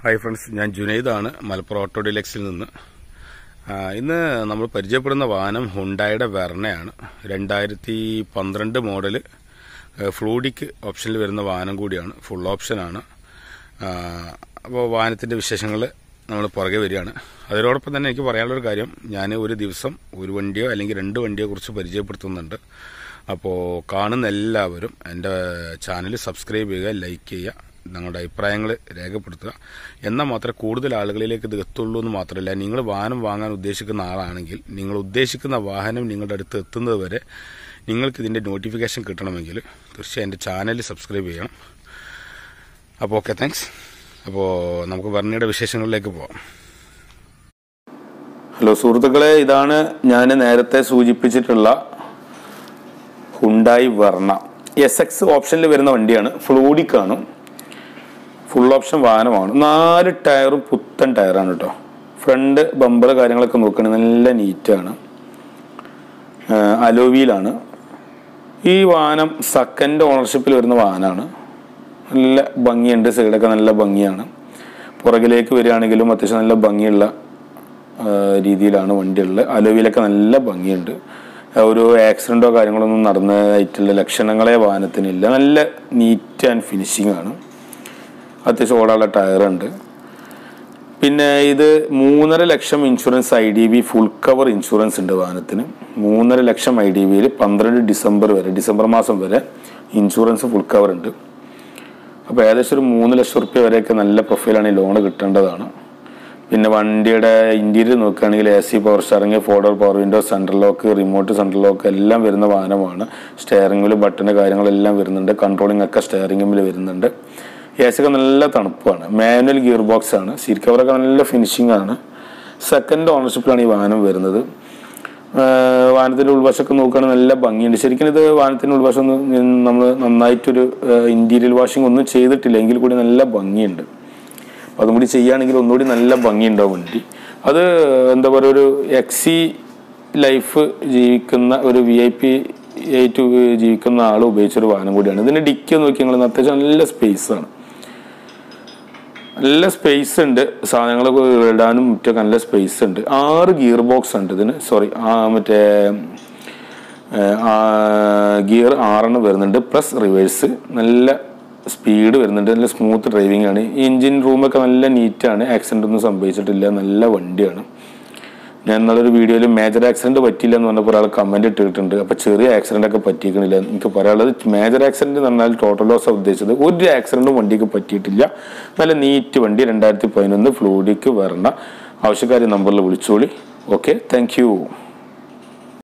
hi friends ഞാൻ ജുനൈദാണ് Malappuram auto ഡിലക്സിൽ നിന്ന് ആ, ഇന്ന് നമ്മൾ പരിചയപ്പെടുന്ന വാഹനം ഹുണ്ടായുടെ വെർണയാണ് രണ്ടായിരത്തി പന്ത്രണ്ട് മോഡൽ ഫ്ലൂഡിക്ക് ഓപ്ഷനിൽ വരുന്ന വാഹനം കൂടിയാണ് ഫുൾ ഓപ്ഷനാണ് അപ്പോൾ വാഹനത്തിൻ്റെ വിശേഷങ്ങൾ നമ്മൾ പുറകെ വരികയാണ് അതിനോടൊപ്പം തന്നെ എനിക്ക് പറയാനുള്ളൊരു കാര്യം ഞാൻ ഒരു ദിവസം ഒരു വണ്ടിയോ അല്ലെങ്കിൽ രണ്ട് വണ്ടിയോ കുറിച്ച് പരിചയപ്പെടുത്തുന്നുണ്ട് അപ്പോൾ കാണുന്ന എല്ലാവരും എൻ്റെ ചാനൽ സബ്സ്ക്രൈബ് ചെയ്യുക ലൈക്ക് ചെയ്യുക നിങ്ങളുടെ അഭിപ്രായങ്ങൾ രേഖപ്പെടുത്തുക എന്നാൽ മാത്രമേ കൂടുതൽ ആളുകളിലേക്ക് ഇത് എത്തുള്ളൂ എന്ന് മാത്രമല്ല നിങ്ങൾ വാഹനം വാങ്ങാൻ ഉദ്ദേശിക്കുന്ന ആളാണെങ്കിൽ നിങ്ങൾ ഉദ്ദേശിക്കുന്ന വാഹനം നിങ്ങളുടെ അടുത്ത് എത്തുന്നത് വരെ നിങ്ങൾക്ക് ഇതിൻ്റെ നോട്ടിഫിക്കേഷൻ കിട്ടണമെങ്കിൽ തീർച്ചയായും എൻ്റെ ചാനൽ സബ്സ്ക്രൈബ് ചെയ്യണം അപ്പോൾ ഓക്കെ താങ്ക്സ് അപ്പോൾ നമുക്ക് വർണ്ണയുടെ വിശേഷങ്ങളിലേക്ക് പോവാം ഹലോ സുഹൃത്തുക്കളെ ഇതാണ് ഞാൻ നേരത്തെ സൂചിപ്പിച്ചിട്ടുള്ള ഹുണ്ടായി വർണ്ണ എസ് എക്സ് ഓപ്ഷനിൽ വരുന്ന വണ്ടിയാണ് ഫ്ലൂഡിക്കാണ് ഫുൾ ഓപ്ഷൻ വാഹനമാണ് നാല് ടയറും പുത്തൻ ടയറാണ് കേട്ടോ ഫ്രണ്ട് ബമ്പർ കാര്യങ്ങളൊക്കെ നോക്കുകയാണെങ്കിൽ നല്ല നീറ്റാണ് അലോവിയിലാണ് ഈ വാഹനം സെക്കൻഡ് ഓണർഷിപ്പിൽ വരുന്ന വാഹനമാണ് നല്ല ഭംഗിയുണ്ട് സൈഡൊക്കെ നല്ല ഭംഗിയാണ് പുറകിലേക്ക് വരികയാണെങ്കിലും അത്യാവശ്യം നല്ല ഭംഗിയുള്ള ആ, രീതിയിലാണ് വണ്ടിയുള്ളത് അലോവിയിലൊക്കെ നല്ല ഭംഗിയുണ്ട് ആ, ഒരു ആക്സിഡൻറ്റോ കാര്യങ്ങളൊന്നും നടന്നതായിട്ടുള്ള ലക്ഷണങ്ങളെ വാഹനത്തിനില്ല നല്ല നീറ്റ് ആൻഡ് ഫിനിഷിംഗ് ആണ് അത്യാവശ്യം ഓടാനുള്ള ടയറുണ്ട് പിന്നെ ഇത് മൂന്നര ലക്ഷം insurance I D V full cover insurance ഉണ്ട് വാഹനത്തിന് മൂന്നര ലക്ഷം ഐ ഡി ബിയിൽ പന്ത്രണ്ട് ഡിസംബർ വരെ ഡിസംബർ മാസം വരെ ഇൻഷുറൻസ് ഫുൾ കവർ ഉണ്ട് അപ്പോൾ ഏകദേശം ഒരു മൂന്ന് ലക്ഷം റുപ്യ വരെയൊക്കെ നല്ല പ്രൊഫൈലാണ് ഈ ലോൺ കിട്ടേണ്ടതാണ് പിന്നെ വണ്ടിയുടെ ഇൻറ്റീരിയർ നോക്കുകയാണെങ്കിൽ A C power steering four door power window central lock remote central lock എല്ലാം വരുന്ന വാഹനമാണ് സ്റ്റെയറിംഗിൽ ബട്ടണ് കാര്യങ്ങളെല്ലാം വരുന്നുണ്ട് കൺട്രോളിംഗ് ഒക്കെ സ്റ്റെയറിംഗിൽ വരുന്നുണ്ട് എ സി ഒക്കെ നല്ല തണുപ്പാണ് മാനുവൽ ഗിയർ ബോക്സ് ആണ് സീറ്റ് കവറൊക്കെ നല്ല ഫിനിഷിംഗ് ആണ് സെക്കൻഡ് ഓണർഷിപ്പിലാണ് ഈ വാഹനം വരുന്നത് ആഹ് വാഹനത്തിന്റെ ഉൾവശമൊക്കെ നോക്കുകയാണെങ്കിൽ നല്ല ഭംഗിയുണ്ട് ശരിക്കും ഇത് വാഹനത്തിന്റെ ഉൾവശം നമ്മൾ നന്നായിട്ടൊരു ഇന്റീരിയൽ വാഷിംഗ് ഒന്നും ചെയ്തിട്ടില്ല എങ്കിൽ കൂടി നല്ല ഭംഗിയുണ്ട് അപ്പം അതും കൂടി ചെയ്യുകയാണെങ്കിൽ ഒന്നുകൂടി നല്ല ഭംഗിയുണ്ടാവും വണ്ടി അത് എന്താ പറയുക ഒരു എക്സി ലൈഫ് ജീവിക്കുന്ന ഒരു വി ഐ പി ആയിട്ട് ജീവിക്കുന്ന ആൾ ഉപയോഗിച്ചൊരു വാഹനം കൂടിയാണ് ഇതിന്റെ ഡിക്കി നോക്കി നിങ്ങൾ അത്യാവശ്യം നല്ല സ്പേസ് ആണ് നല്ല സ്പേസ് ഉണ്ട് സാധനങ്ങൾ ഇടാനും മറ്റൊക്കെ നല്ല സ്പേസ് ഉണ്ട് ആറ് ഗിയർ ബോക്സ് ഉണ്ട് ഇതിന് സോറി ആ മറ്റേ ഗിയർ ആറെണ്ണം വരുന്നുണ്ട് പ്ലസ് റിവേഴ്സ് നല്ല സ്പീഡ് വരുന്നുണ്ട് നല്ല സ്മൂത്ത് ഡ്രൈവിംഗ് ആണ് എഞ്ചിൻ റൂമൊക്കെ നല്ല നീറ്റാണ് ആക്സിഡൻ്റ് ഒന്നും സംഭവിച്ചിട്ടില്ല നല്ല വണ്ടിയാണ് ഞാൻ ഇന്നലൊരു വീഡിയോയിൽ മേജർ ആക്സിഡന്റ് പറ്റിയില്ല എന്ന് പറഞ്ഞപ്പോൾ ഒരാൾ കമന്റ് ഇട്ടിട്ടുണ്ട് അപ്പോൾ ചെറിയ ആക്സിഡന്റ് ഒക്കെ പറ്റിയിരിക്കണില്ല എനിക്ക് പറയാനുള്ളത് മേജർ ആക്സിഡന്റ് എന്ന് പറഞ്ഞാൽ ടോട്ടൽ ലോസ് ഉദ്ദേശിച്ചത് ഒരു ആക്സിഡന്റും വണ്ടിക്ക് പറ്റിയിട്ടില്ല നല്ല നീറ്റ് വണ്ടി രണ്ടായിരത്തി പതിനൊന്ന് ഫ്ലൂഡിക്ക് വരണ ആവശ്യക്കാരി നമ്പറിൽ വിളിച്ചോളി ഓക്കെ താങ്ക്